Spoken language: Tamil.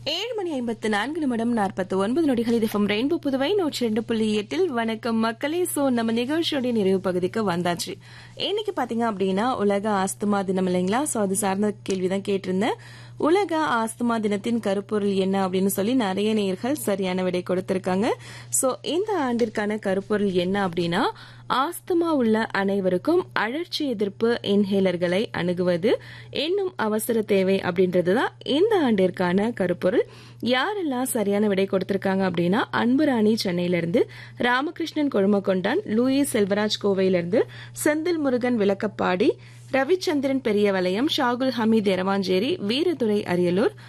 ஏழு மணி ஐம்பத்து நான்கு நிமிடம் நாற்பத்தி ஒன்பது நொடிகள் இது ஃப்ரம் ரெயின்போ புதுவை நூற்றி ரெண்டு புள்ளி எட்டில் வணக்கம் மக்களே சோ நம்ம நிகழ்ச்சியோட நிறைவு பகுதிக்கு வந்தாச்சு இன்னைக்கு பாத்தீங்க அப்படின்னா உலக ஆஸ்துமா தினம் இல்லைங்களா சோ அது சார்ந்த கேள்விதான் கேட்டிருந்தேன் உலக ஆஸ்துமா தினத்தின் கருப்பொருள் என்ன அப்படின்னு சொல்லி நிறைய நேர்கள் சரியான விடை கொடுத்திருக்காங்க சோ இந்த ஆண்டிற்கான கருப்பொருள் என்ன அப்படின்னா ஆஸ்துமா உள்ள அனைவருக்கும் அழற்சி எதிர்ப்பு இன்ஹேலர்களை அணுகுவது என்னும் அவசர தேவை அப்படின்றதுதான் இந்த ஆண்டிற்கான கருப்பொருள் யாரெல்லாம் சரியான விடை கொடுத்திருக்காங்க அப்படின்னா அன்புராணி சென்னையிலிருந்து ராமகிருஷ்ணன் கொழுமக்கொண்டான் லூயிஸ் செல்வராஜ் கோவையிலிருந்து செந்தில் முருகன் விளக்கப்பாடி ரவிச்சந்திரன் பெரியவலயம் ஷாகுல் ஹமீத் எரவாஞ்சேரி வீரதுரை அரியலூர்